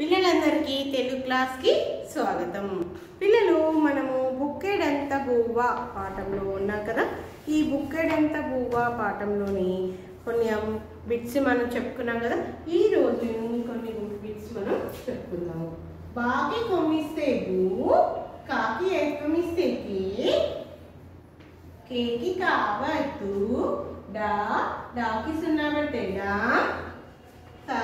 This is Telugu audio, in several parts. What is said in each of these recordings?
పిల్లలందరికీ తెలుగు క్లాస్కి స్వాగతం పిల్లలు మనము బుక్కెడంత బువ్వ పాఠంలో ఉన్నాం కదా ఈ బుక్కెడంత బువ్వ పాఠంలోని కొన్ని బిట్స్ మనం చెప్పుకున్నాం కదా ఈ రోజు కొన్ని బిట్స్ మనం చెప్పుకుందాము బాకి కొమ్మిస్తే బూ కాకి ఎక్కమిస్తే కే కేకి కావద్దు డా డాకి సున్నా పెడితే డా తా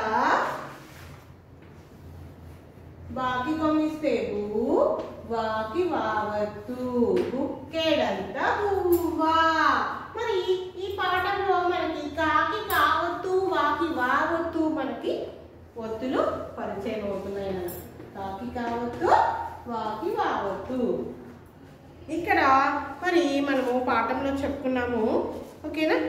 బాకి కొమ్మిస్తే బూ వాకి వావత్తు బుక్కేడంతా బువ్వా మరి ఈ పాఠంలో మనకి కాకి కావత్తు వాకి వావత్తు మనకి ఒత్తులు పరిచయం అవుతున్నాయి అన్నమాట. కాకి కావత్తు వాకి వావత్తు ఇక్కడ మరి మనము పాఠంలో చెప్పుకున్నాము ఓకేనా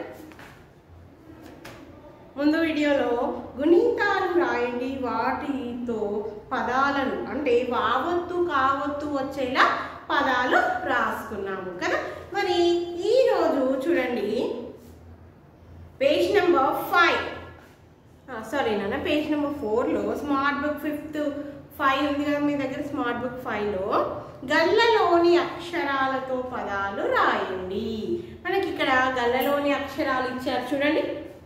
ముందు వీడియోలో గుణింతాలు రాయండి వాటితో పదాలను అంటే వావత్తు కావత్తు వచ్చేలా పదాలు రాసుకున్నాము కదా మరి ఈరోజు చూడండి పేజ్ నెంబర్ ఫైవ్ సారీ నాన్న పేజ్ నెంబర్ ఫోర్లో స్మార్ట్ బుక్ ఫిఫ్త్ ఫైవ్ ఉంది కదా మీ దగ్గర స్మార్ట్ బుక్ ఫైవ్లో గల్లలోని అక్షరాలతో పదాలు రాయండి మనకి ఇక్కడ గల్లలోని అక్షరాలు ఇచ్చారు చూడండి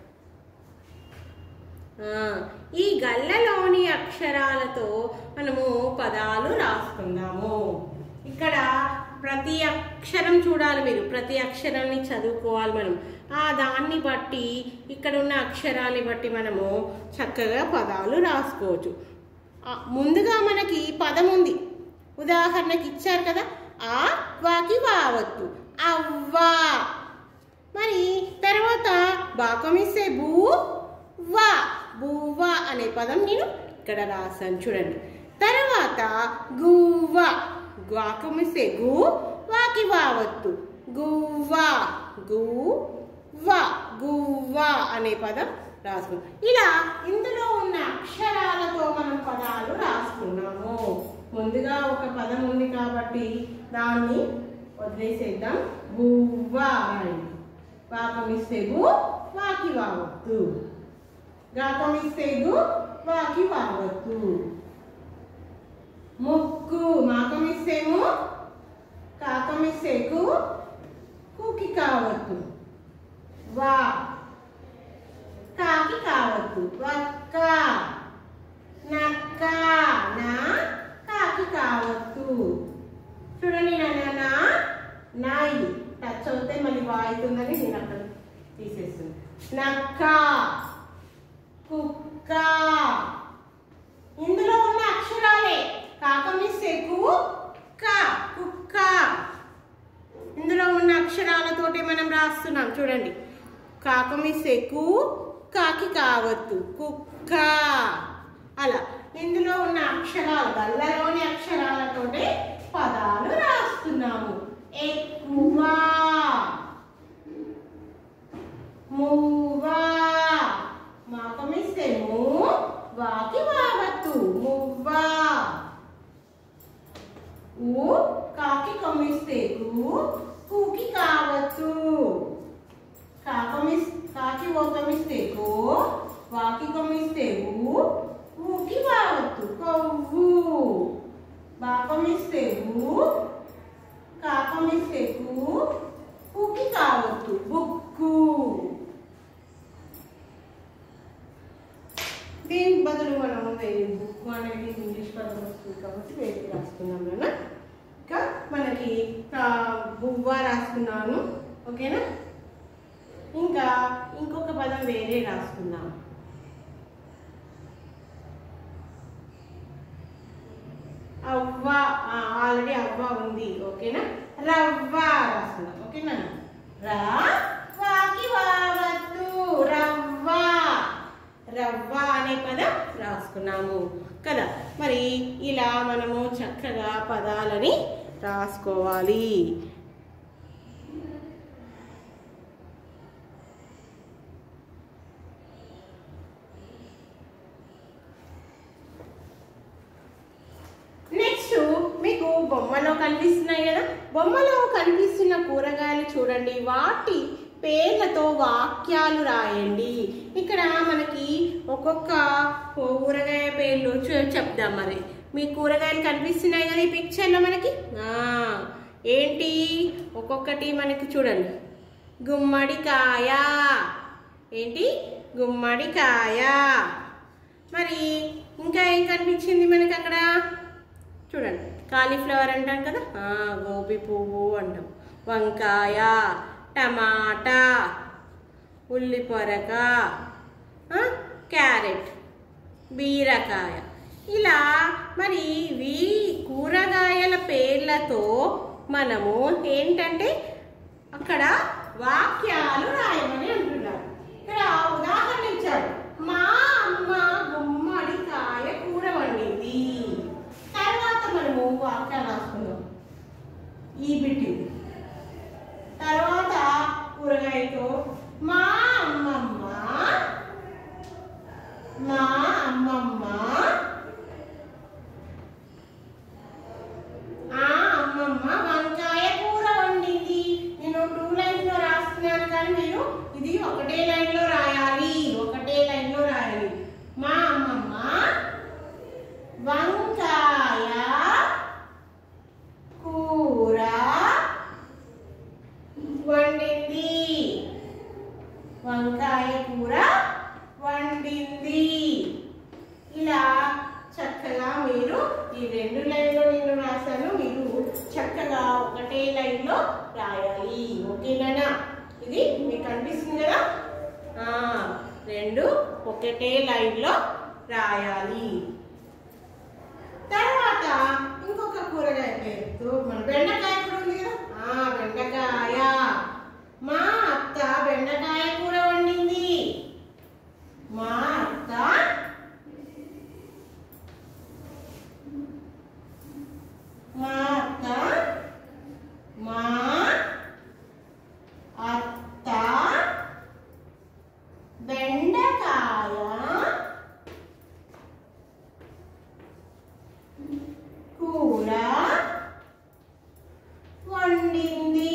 ఆ, ఈ గల్లలోని అక్షరాలతో మనము పదాలు రాసుకుందాము ఇక్కడ ప్రతి అక్షరం చూడాలి మీరు ప్రతి అక్షరాన్ని చదువుకోవాలి మనం ఆ దాన్ని బట్టి ఇక్కడ ఉన్న అక్షరాన్ని బట్టి మనము చక్కగా పదాలు రాసుకోవచ్చు ఆ, ముందుగా మనకి పదం ఉంది ఉదాహరణకి ఇచ్చారు కదా ఆ వాకి వావత్తు అవ్వా మరి తర్వాత బాకమిస్తే బూ వా బువ్వ అనే పదం నేను ఇక్కడ రాశాను చూడండి తర్వాత గువ్వ వాకమిస్తే గు వాకి వావత్తు గువ్వ గువ్వ గువ్వ అనే పదం రాసుకున్నాం ఇలా ఇందులో ఉన్న అక్షరాలతో మనం పదాలు రాసుకున్నాము ముందుగా ఒక పదం ఉంది కాబట్టి దాన్ని వదిలేసేద్దాం గువ్వ అని వాకమిస్తే గు వాకి వావత్తు గాకమిస్తేగు వాకి వావత్తు ముక్కు మాకమిస్తేము కాకమిస్తేకు కూకి కావత్తు వా కాకి కావత్తు వక్క నక్క నా కాకి కావత్తు చూడండి నాన్న నా ఇది టచ్ అవుతే మళ్ళీ వాయితుందని నేను అక్కడ తీసేస్తుంది నక్క కుక్క ఇందులో ఉన్న అక్షరాలే కాకమిస్తే కుక్క కుక్క ఇందులో ఉన్న అక్షరాలతోటి మనం రాస్తున్నాం చూడండి కాకమిస్తే కు కాకి కావద్దు కుక్క అలా ఇందులో ఉన్న అక్షరాలు గల్లలోని అక్షరాలతోటి పదాలు రాస్తున్నాము ఎక్కువ మువ్వా మాకమిస్తే ము వాకి వావత్తు మువ్వా ఊ కాకి కమిస్తే కు కూకి కావత్తు కాకమిస్ కాకి ఓ కమిస్తే కో వాకి కమిస్తే ఊ ఊకి వావత్తు కొవ్వు బాకమిస్తే ఊ కాకమిస్తే కు కూకి కావత్తు బుక్కు దీనికి బదులు మనం వేరే బుక్ అనేది ఇంగ్లీష్ పదం వస్తుంది కాబట్టి వేరే రాసుకున్నాం నాన్న ఇంకా మనకి ఆ, బువ్వ రాసుకున్నాను ఓకేనా ఇంకా ఇంకొక పదం వేరే రాసుకుందాం అవ్వ ఆల్రెడీ అవ్వ ఉంది ఓకేనా రవ్వ రాసుకుందాం ఓకేనా రా వాకి వావత్తు రవ్వ రవ్వ అనే పదం రాసుకున్నాము కదా మరి ఇలా మనము చక్కగా పదాలని రాసుకోవాలి నెక్స్ట్ మీకు బొమ్మలో కనిపిస్తున్నాయి కదా బొమ్మలో కనిపిస్తున్న కూరగాయలు చూడండి వాటి పేర్లతో వాక్యాలు రాయండి ఇక్కడ మనకి ఒక్కొక్క ఊరగాయ పేర్లు చూ- చెప్దాం మరి మీ కూరగాయలు కనిపిస్తున్నాయి కదా ఈ పిక్చర్లో మనకి ఆ, ఏంటి ఒక్కొక్కటి మనకి చూడండి గుమ్మడికాయ ఏంటి గుమ్మడికాయ మరి ఇంకా ఏం కనిపించింది మనకి అక్కడ చూడండి కాలీఫ్లవర్ అంటాం కదా ఆ, గోబీ పువ్వు అంటాం వంకాయ టమాటా ఉల్లిపొరక ఆ, క్యారెట్ బీరకాయ ఇలా మరి ఇవి కూరగాయల పేర్లతో మనము ఏంటంటే అక్కడ వాక్యాలు రాయమని అంటున్నారు ఇక్కడ ఉదాహరణ ఇచ్చాడు మా అమ్మ గుమ్మడికాయ కూర వండింది తర్వాత మనము వాక్యాలు రాసుకుందాం ఈ బిట్టింది తర్వాత కూరగాయతో మా అమ్మమ్మ మా అమ్మమ్మ ఆ అమ్మమ్మ వంకాయ కూర వండింది నేను టూ లైన్స్ లో రాస్తున్నాను కానీ మీరు ఇది ఒకటే లైన్ లో రాయాలి ఒకటే లైన్ లో రాయాలి మా అమ్మమ్మ వంకాయ కూర వండింది వంకాయ కూర వండింది ఇలా చక్కగా మీరు ఈ రెండు లైన్లో నేను రాశాను మీరు చక్కగా ఒకటే లైన్లో రాయాలి ఓకేనా ఇది మీకు కనిపిస్తుంది కదా ఆ, రెండు ఒకటే లైన్లో రాయాలి తర్వాత ఇంకొక కూరగాయ పేరుతో మన బెండకాయ కూడా ఉంది కదా ఆ బెండకాయ మా అత్త బెండకాయ కూర వండింది మా అత్త మా అత్త మా అత్త బెండకాయ కూర వండింది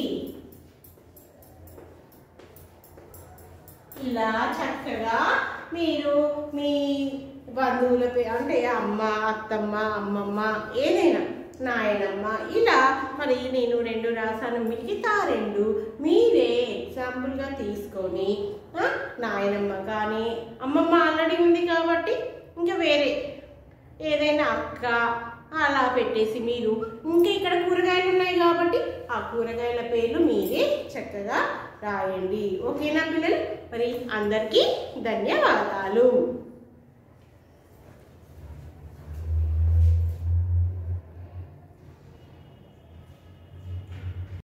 ఇలా చక్కగా మీరు మీ బంధువుల పే అంటే అమ్మ అత్తమ్మ అమ్మమ్మ ఏదైనా నాయనమ్మ ఇలా మరి నేను రెండు రాసాను మిగతా రెండు మీరే ఎగ్జాంపుల్గా తీసుకొని ఆ, నాయనమ్మ కానీ అమ్మమ్మ ఆల్రెడీ ఉంది కాబట్టి ఇంకా వేరే ఏదైనా అక్క అలా పెట్టేసి మీరు ఇంకా ఇక్కడ కూరగాయలు ఉన్నాయి కాబట్టి ఆ కూరగాయల పేర్లు మీరే చక్కగా రాయండి ఓకేనా పిల్లలు మరి అందరికీ ధన్యవాదాలు